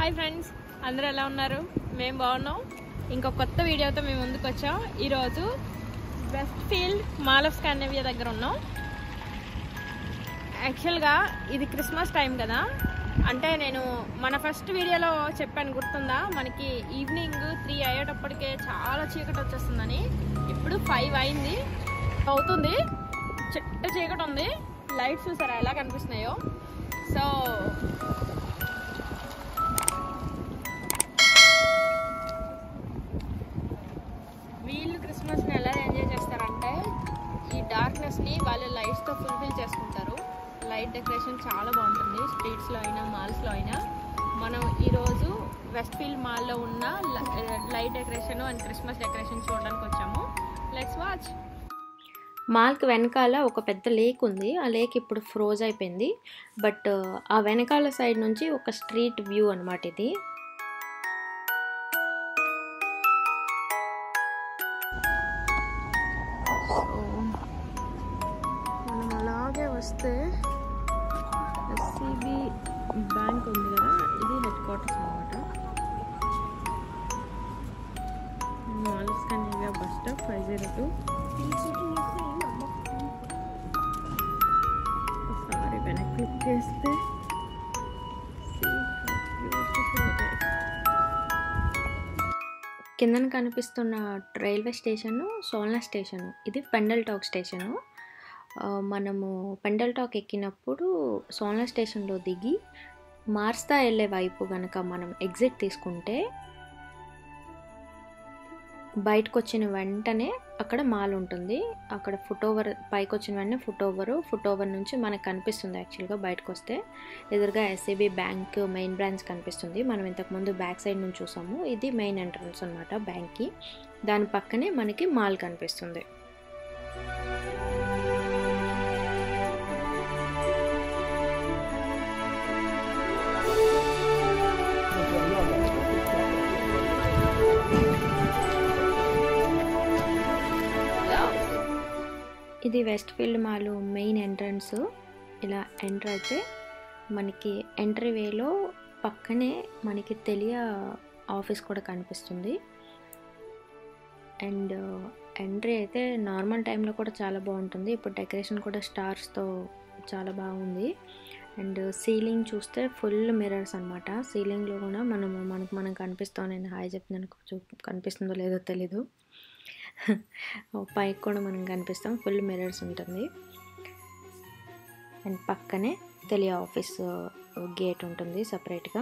Hi friends అందరూ ఎలా ఉన్నారు మేము బాగున్నాం ఇంకో కొత్త వీడియోతో మేము ముందుకు వచ్చాం ఈరోజు Westfield mall of Scandinavia దగ్గర ఉన్నాం యాక్చువల్గా ఇది క్రిస్మస్ టైం కదా అంటే నేను మన ఫస్ట్ వీడియోలో చెప్పాను గుర్తుందా మనకి ఈవినింగ్ త్రీ అయ్యేటప్పటికే చాలా చీకటి వచ్చేస్తుందని ఇప్పుడు ఫైవ్ అయింది అవుతుంది చిట్ట చీకటి ఉంది లైట్స్ చూసారా ఎలా కనిపిస్తున్నాయో సో వీళ్ళు క్రిస్మస్ని ఎలా ఎంజాయ్ చేస్తారంటే ఈ డార్క్నెస్ని వాళ్ళు లైట్స్తో ఫుల్ఫిల్ చేసుకుంటారు లైట్ డెకరేషన్ చాలా బాగుంటుంది స్ట్రీట్స్లో అయినా మాల్స్లో అయినా మనం ఈరోజు వెస్ట్ ఫీల్డ్ మాల్లో ఉన్న light decoration and Christmas decoration చూడడానికి వచ్చాము లెట్స్ వాచ్ మాల్కి వెనకాల ఒక పెద్ద లేక్ ఉంది ఆ లేక్ ఇప్పుడు ఫ్రోజ్ అయిపోయింది బట్ ఆ వెనకాల సైడ్ నుంచి ఒక స్ట్రీట్ వ్యూ అనమాట ఇది మనం అలాగే వస్తే ఎస్సీబీ బ్యాంక్ ఉంది కదా ఇది హెడ్ క్వార్టర్స్ అనమాట మాల్స్ కనేగా bus stop five zero two ఒకసారి వెనక్కి క్లిక్ చేస్తే see how beautiful it is. కిందన కనిపిస్తున్న రైల్వే స్టేషన్ సోల్నా స్టేషన్ ఇది పెండల్ టాక్ స్టేషను ఆ, మనము పెండల్ టాక్ ఎక్కినప్పుడు సోల్నా స్టేషన్లో దిగి మార్స్తా వెళ్ళే వైపు కనుక మనం ఎగ్జిట్ తీసుకుంటే బయటకు వచ్చిన వెంటనే అక్కడ మాల్ ఉంటుంది అక్కడ ఫుట్ ఓవర్ పైకి వచ్చిన వెంటనే ఫుట్ ఓవర్ ఫుట్ ఓవర్ నుంచి మనకు కనిపిస్తుంది యాక్చువల్గా బయటకు వస్తే ఎదురుగా ఎస్ఏబి బ్యాంక్ మెయిన్ బ్రాంచ్ కనిపిస్తుంది మనం ఇంతకుముందు బ్యాక్ సైడ్ నుంచి చూసాము ఇది మెయిన్ ఎంట్రన్స్ అనమాట బ్యాంక్కి దాని పక్కనే మనకి మాల్ కనిపిస్తుంది ఇది Westfield mall main entrance ఇలా ఎంటర్ అయితే మనకి ఎంట్రీ వేలో పక్కనే మనకి తెలియ ఆఫీస్ కూడా కనిపిస్తుంది అండ్ ఎంట్రీ అయితే నార్మల్ టైంలో కూడా చాలా బాగుంటుంది ఇప్పుడు డెకరేషన్ కూడా స్టార్స్తో చాలా బాగుంది అండ్ సీలింగ్ చూస్తే ఫుల్ మిర్రర్స్ అనమాట సీలింగ్లో కూడా మనం మనకు మనం కనిపిస్తాం నేను హాయ్ చెప్తున్నాను చూ కనిపిస్తుందో లేదో తెలీదు పైకి కూడా మనం కనిపిస్తాం ఫుల్ మిర్రర్స్ ఉంటుంది అండ్ పక్కనే తెలియ ఆఫీస్ గేట్ ఉంటుంది సపరేట్గా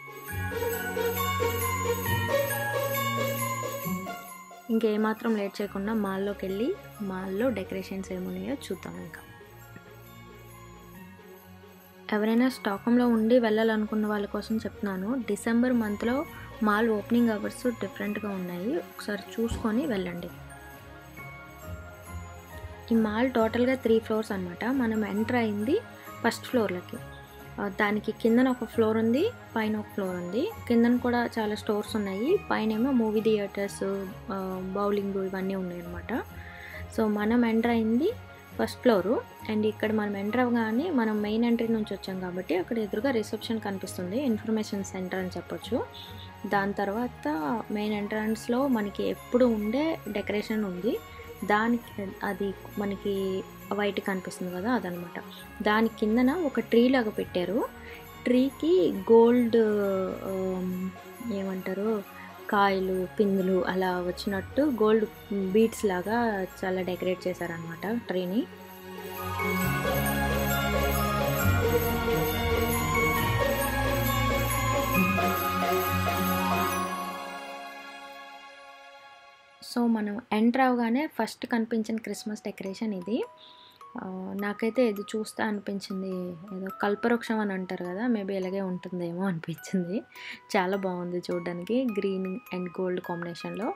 ఇంకేమాత్రం లేట్ చేయకుండా మాల్లోకి వెళ్ళి మాల్లో డెకరేషన్స్ ఏమున్నాయో చూద్దాం ఇంకా ఎవరైనా స్టాకంలో ఉండి వెళ్ళాలనుకున్న వాళ్ళ కోసం చెప్తున్నాను డిసెంబర్ మంత్లో మాల్ ఓపెనింగ్ అవర్స్ డిఫరెంట్గా ఉన్నాయి ఒకసారి చూసుకొని వెళ్ళండి ఈ మాల్ టోటల్గా త్రీ ఫ్లోర్స్ అనమాట మనం ఎంటర్ అయింది ఫస్ట్ ఫ్లోర్లకి ఆ, దానికి కిందన ఒక ఫ్లోర్ ఉంది పైన ఒక ఫ్లోర్ ఉంది కిందన కూడా చాలా స్టోర్స్ ఉన్నాయి పైన ఏమో మూవీ థియేటర్స్ బౌలింగ్ ఇవన్నీ ఉన్నాయి అనమాట సో మనం ఎంటర్ అయింది ఫస్ట్ ఫ్లోరు అండ్ ఇక్కడ మనం ఎంటర్ అవ్వగానే మనం మెయిన్ ఎంట్రీ నుంచి వచ్చాం కాబట్టి అక్కడ ఎదురుగా రిసెప్షన్ కనిపిస్తుంది ఇన్ఫర్మేషన్ సెంటర్ అని చెప్పొచ్చు దాని తర్వాత మెయిన్ ఎంట్రన్స్లో మనకి ఎప్పుడు ఉండే డెకరేషన్ ఉంది దానికి అది మనకి వైట్ కనిపిస్తుంది కదా అదనమాట దాని కిందన ఒక ట్రీ లాగా పెట్టారు ట్రీకి గోల్డ్ ఏమంటారు కాయలు పిందులు అలా వచ్చినట్టు గోల్డ్ బీట్స్ లాగా చాలా డెకరేట్ చేశారనమాట ట్రీని సో మనం ఎంటర్ అవగానే ఫస్ట్ కనిపించిన క్రిస్మస్ డెకరేషన్ ఇది ఆ, నాకైతే ఇది చూస్తా అనిపించింది ఏదో కల్పవృక్షం అని అంటారు కదా మేబీ ఇలాగే ఉంటుందేమో అనిపించింది చాలా బాగుంది చూడడానికి గ్రీన్ అండ్ గోల్డ్ కాంబినేషన్లో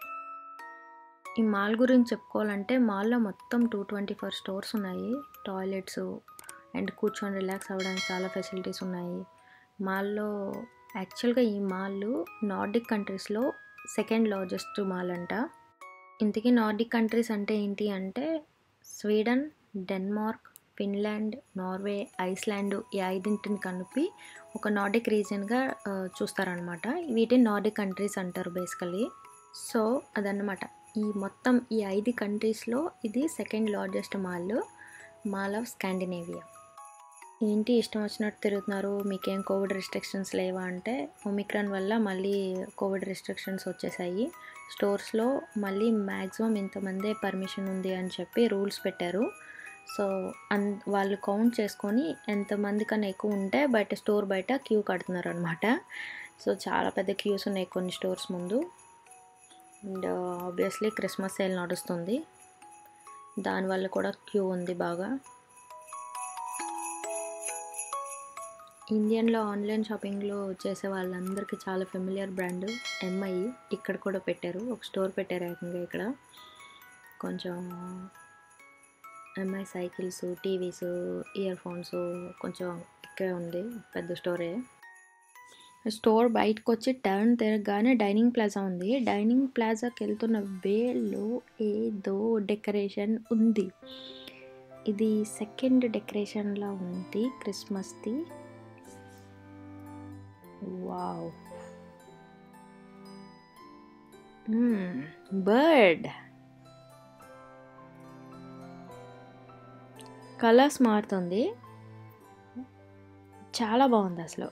ఈ మాల్ గురించి చెప్పుకోవాలంటే మాల్లో మొత్తం టూ ట్వంటీ ఫోర్ స్టోర్స్ ఉన్నాయి టాయిలెట్స్ అండ్ కూర్చొని రిలాక్స్ అవ్వడానికి చాలా ఫెసిలిటీస్ ఉన్నాయి మాల్లో యాక్చువల్గా ఈ మాల్ నార్డిక్ కంట్రీస్లో సెకండ్ లార్జెస్ట్ మాల్ అంట ఇంతకీ నార్డిక్ కంట్రీస్ అంటే ఏంటి అంటే Sweden Denmark Finland Norway Iceland ఈ ఐదింటిని కలిపి ఒక నార్డిక్ రీజియన్గా చూస్తారనమాట వీటిని నార్డిక్ కంట్రీస్ అంటారు బేసికలీ సో అదన్నమాట ఈ మొత్తం ఈ ఐదు కంట్రీస్లో ఇది second largest mall mall of Scandinavia ఏంటి ఇష్టం వచ్చినట్టు తిరుగుతున్నారు మీకేం కోవిడ్ రెస్ట్రిక్షన్స్ లేవా అంటే ఒమిక్రాన్ వల్ల మళ్ళీ కోవిడ్ రెస్ట్రిక్షన్స్ వచ్చేసాయి స్టోర్స్లో మళ్ళీ మ్యాక్సిమం ఇంతమందే పర్మిషన్ ఉంది అని చెప్పి రూల్స్ పెట్టారు సో అన్ వాళ్ళు కౌంట్ చేసుకొని ఎంతమంది కన్నా ఎక్కువ ఉంటే బయట స్టోర్ బయట క్యూ కడుతున్నారు అనమాట సో చాలా పెద్ద క్యూస్ ఉన్నాయి కొన్ని స్టోర్స్ ముందు అండ్ ఆబ్వియస్లీ క్రిస్మస్ సేల్ నడుస్తుంది దానివల్ల కూడా క్యూ ఉంది బాగా ఇండియన్లో ఆన్లైన్ షాపింగ్లో చేసే వాళ్ళందరికీ చాలా ఫెమిలియర్ బ్రాండ్ ఎంఐ ఇక్కడ కూడా పెట్టారు ఒక స్టోర్ పెట్టారు ఏకంగా ఇక్కడ కొంచెం Mi cycles TVs earphones కొంచెం ఇక్కడే ఉంది పెద్ద స్టోరే స్టోర్ బయటకు వచ్చి టర్న్ తిరగగానే డైనింగ్ ప్లాజా ఉంది డైనింగ్ ప్లాజాకి వెళ్తున్న వేలో ఏదో డెకరేషన్ ఉంది ఇది సెకండ్ డెకరేషన్లా ఉంది క్రిస్మస్ది వావ్ బర్డ్ కలర్స్ మారుతుంది చాలా బాగుంది అసలు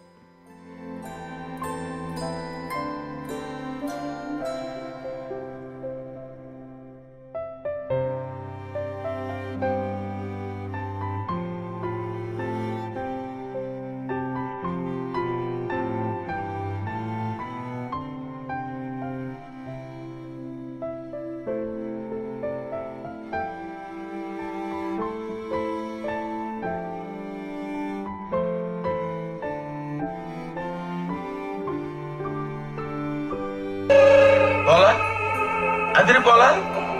పోలా అదిరిపోలా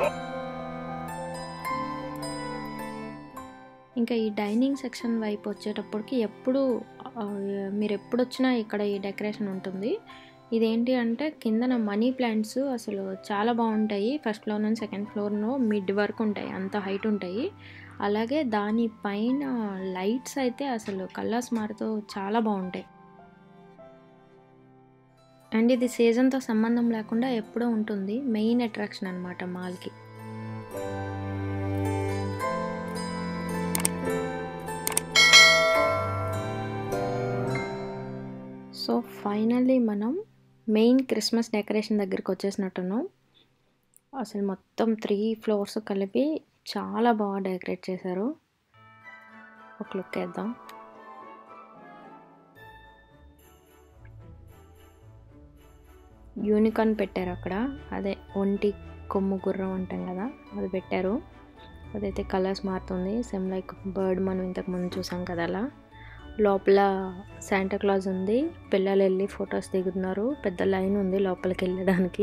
ఇంకా ఈ డైనింగ్ సెక్షన్ వైపు వచ్చేటప్పటికి ఎప్పుడు ఆ, మీరు ఎప్పుడు వచ్చినా ఇక్కడ ఈ డెకరేషన్ ఉంటుంది ఇదేంటి అంటే కిందన మనీ ప్లాంట్స్ అసలు చాలా బాగుంటాయి ఫస్ట్ ఫ్లోర్ నుంచి సెకండ్ ఫ్లోర్లో మిడ్ వరకు ఉంటాయి అంత హైట్ ఉంటాయి అలాగే దాని పైన లైట్స్ అయితే అసలు కలర్స్ మారుతూ చాలా బాగుంటాయి అండ్ ఇది సీజన్తో సంబంధం లేకుండా ఎప్పుడూ ఉంటుంది మెయిన్ అట్రాక్షన్ అనమాట మాల్కి సో ఫైనల్లీ మనం మెయిన్ క్రిస్మస్ డెకరేషన్ దగ్గరికి వచ్చేసినట్టున్నాం అసలు మొత్తం త్రీ ఫ్లోర్స్ కలిపి చాలా బాగా డెకరేట్ చేశారు ఒక లుక్ వేద్దాం యూనికార్న్ పెట్టారు అక్కడ అదే ఒంటి కొమ్ము గుర్రం అంటాం కదా అది పెట్టారు అదైతే కలర్స్ మారుతుంది సెమ్ లైక్ బర్డ్ మనం ఇంతకు ముందు చూసాం కదా అలా లోపల శాంటా క్లాజ్ ఉంది పిల్లలు వెళ్ళి ఫొటోస్ దిగుతున్నారు పెద్ద లైన్ ఉంది లోపలికి వెళ్ళడానికి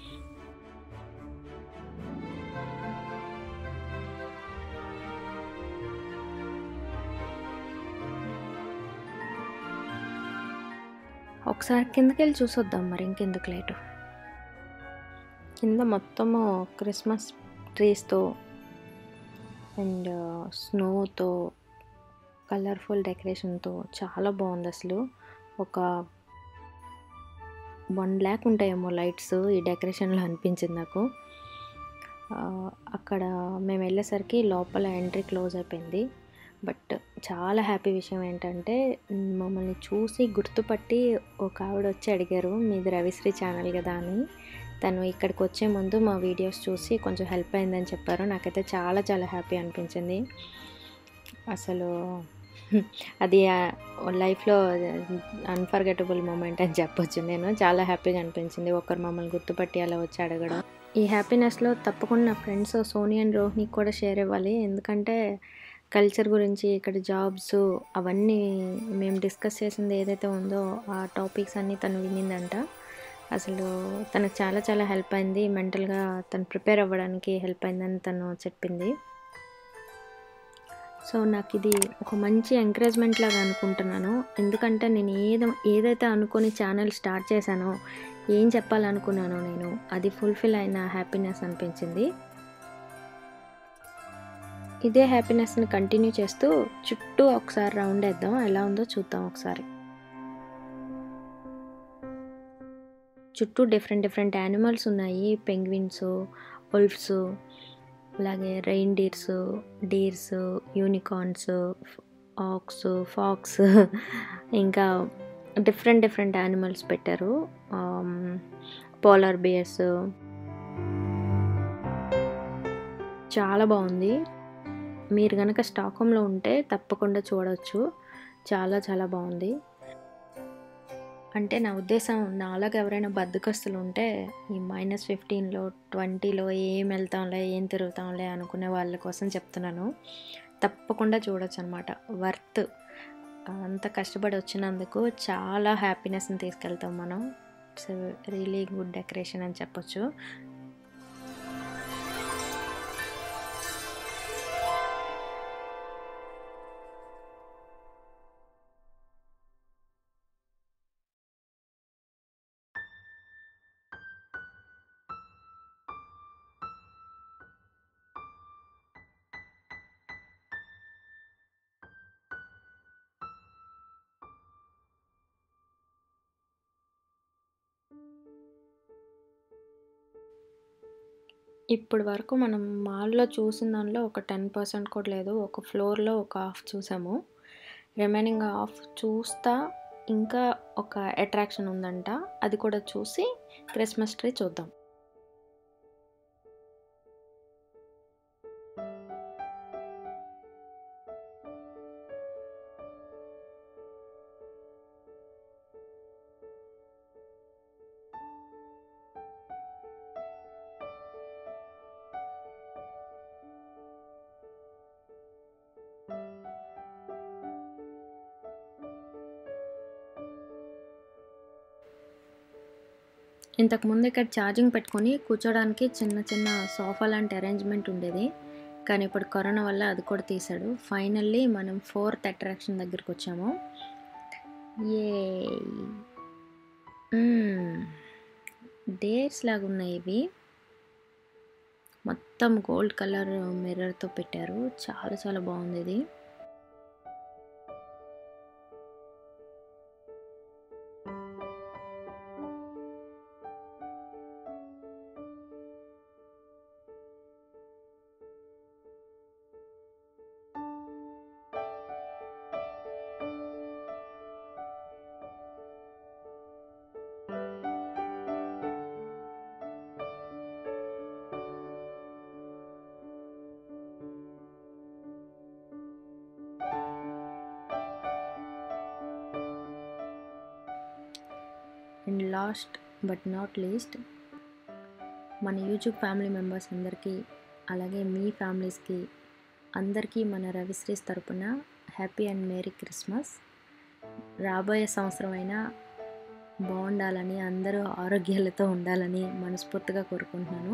ఒకసారి కిందకి వెళ్ళి చూసొద్దాం మరి ఇంకెందుకు లేటు కింద మొత్తము క్రిస్మస్ ట్రీస్తో అండ్ స్నోతో కలర్ఫుల్ డెకరేషన్తో చాలా బాగుంది అసలు ఒక వన్ ల్యాక్ ఉంటాయేమో లైట్స్ ఈ డెకరేషన్లో అనిపించింది నాకు ఆ, అక్కడ మేము వెళ్ళేసరికి లోపల ఎంట్రీ క్లోజ్ అయిపోయింది బట్ చాలా హ్యాపీ విషయం ఏంటంటే మమ్మల్ని చూసి గుర్తుపట్టి ఒక ఆవిడ వచ్చి అడిగారు మీది రవిశ్రీ ఛానల్ కదా అని తను ఇక్కడికి వచ్చే ముందు మా వీడియోస్ చూసి కొంచెం హెల్ప్ అయిందని చెప్పారు నాకైతే చాలా చాలా హ్యాపీ అనిపించింది అసలు అది లైఫ్లో అన్ఫర్గెటబుల్ మూమెంట్ అని చెప్పొచ్చు నేను చాలా హ్యాపీగా అనిపించింది ఒకరు మమ్మల్ని గుర్తుపట్టి అలా వచ్చి అడగడం ఈ హ్యాపీనెస్లో తప్పకుండా నా ఫ్రెండ్స్ సోనీ అండ్ రోహిణికి కూడా షేర్ ఇవ్వాలి ఎందుకంటే కల్చర్ గురించి ఇక్కడ జాబ్స్ అవన్నీ మేము డిస్కస్ చేసింది ఏదైతే ఉందో ఆ టాపిక్స్ అన్నీ తను వినిందంట అసలు తనకు చాలా చాలా హెల్ప్ అయింది మెంటల్గా తను ప్రిపేర్ అవ్వడానికి హెల్ప్ అయిందని తను చెప్పింది సో నాకు ఇది ఒక మంచి ఎంకరేజ్మెంట్ లాగా అనుకుంటున్నాను ఎందుకంటే నేను ఏదో ఏదైతే అనుకొని ఛానల్ స్టార్ట్ చేశానో ఏం చెప్పాలనుకున్నానో నేను అది ఫుల్ఫిల్ అయిన హ్యాపీనెస్ అనిపించింది ఇదే హ్యాపీనెస్ని కంటిన్యూ చేస్తూ చుట్టూ ఒకసారి రౌండ్ వేద్దాం ఎలా ఉందో చూద్దాం ఒకసారి చుట్టూ డిఫరెంట్ డిఫరెంట్ యానిమల్స్ ఉన్నాయి పెంగ్విన్స్ ఉల్ఫ్స్ అలాగే reindeers deers unicorns ox fox ఇంకా డిఫరెంట్ డిఫరెంట్ యానిమల్స్ పెట్టారు పోలార్ బియర్స్ చాలా బాగుంది మీరు కనుక స్టాక్హోమ్లో ఉంటే తప్పకుండా చూడవచ్చు చాలా చాలా బాగుంది అంటే నా ఉద్దేశం నాలాగా ఎవరైనా బద్దకస్తులు ఉంటే ఈ మైనస్ ఫిఫ్టీన్లో ట్వంటీలో ఏం వెళ్తాంలే ఏం తిరుగుతాంలే అనుకునే వాళ్ళ కోసం చెప్తున్నాను తప్పకుండా చూడొచ్చు అనమాట వర్త్ అంత కష్టపడి వచ్చినందుకు చాలా హ్యాపీనెస్ని తీసుకెళ్తాం మనం ఇట్స్ రియలీ గుడ్ డెకరేషన్ అని చెప్పొచ్చు ఇప్పటి వరకు మనం మాల్లో చూసిన దానిలో ఒక టెన్ పర్సెంట్ కూడా లేదు ఒక ఫ్లోర్లో ఒక హాఫ్ చూసాము రిమైనింగ్ హాఫ్ చూస్తా ఇంకా ఒక అట్రాక్షన్ ఉందంట అది కూడా చూసి క్రిస్మస్ ట్రీ చూద్దాం ఇంతకుముందు ఇక్కడ ఛార్జింగ్ పెట్టుకొని కూర్చోడానికి చిన్న చిన్న సోఫా లాంటి అరేంజ్మెంట్ ఉండేది కానీ ఇప్పుడు కరోనా వల్ల అది కూడా తీశాడు ఫైనల్లీ మనం ఫోర్త్ అట్రాక్షన్ దగ్గరికి వచ్చాము ఏ డేర్స్ లాగా ఉన్నాయి ఇవి మొత్తం గోల్డ్ కలర్ మిర్రర్తో పెట్టారు చాలా చాలా బాగుంది ఇది and last but not least మన యూట్యూబ్ ఫ్యామిలీ మెంబర్స్ అందరికీ అలాగే మీ ఫ్యామిలీస్కి అందరికీ మన రవిశ్రీస్ తరపున హ్యాపీ అండ్ మేరీ క్రిస్మస్ రాబోయే సంవత్సరం అయినా బాగుండాలని అందరూ ఆరోగ్యాలతో ఉండాలని మనస్ఫూర్తిగా కోరుకుంటున్నాను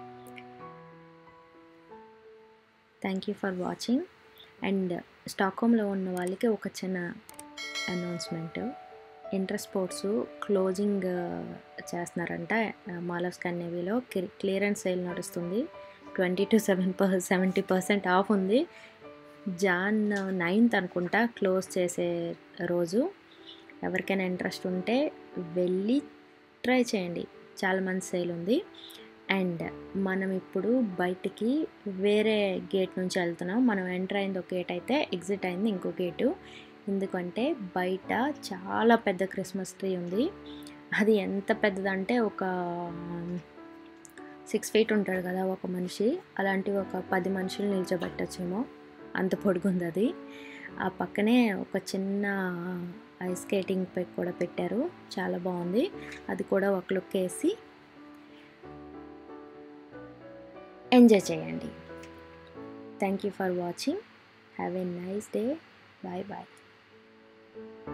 thank you for watching and స్టాక్హోమ్లో ఉన్న వాళ్ళకి ఒక చిన్న అనౌన్స్మెంట్ ఇంటర్ స్పోర్ట్స్ క్లోజింగ్ చేస్తున్నారంట మాల్ ఆఫ్ స్కాన్నేవీలో క్లియరెన్స్ సేల్ నడుస్తుంది twenty to seven per seventy percent off ఉంది జాన్ నైన్త్ అనుకుంటా క్లోజ్ చేసే రోజు ఎవరికైనా ఇంట్రెస్ట్ ఉంటే వెళ్ళి ట్రై చేయండి చాలా మంచి సేల్ ఉంది అండ్ మనం ఇప్పుడు బయటికి వేరే గేట్ నుంచి వెళ్తున్నాం మనం ఎంటర్ అయింది ఒక గేట్ అయితే ఎగ్జిట్ అయింది ఇంకో గేటు ఎందుకంటే బయట చాలా పెద్ద క్రిస్మస్ ట్రీ ఉంది అది ఎంత పెద్దదంటే ఒక సిక్స్ ఫీట్ ఉంటాడు కదా ఒక మనిషి అలాంటివి ఒక పది మనుషులు నిల్చోబెట్టచ్చేమో అంత పొడుగుంది అది ఆ పక్కనే ఒక చిన్న ఐస్ స్కేటింగ్ పెట్ కూడా పెట్టారు చాలా బాగుంది అది కూడా ఒక లుక్ వేసి ఎంజాయ్ చేయండి thank you for watching have a nice day bye bye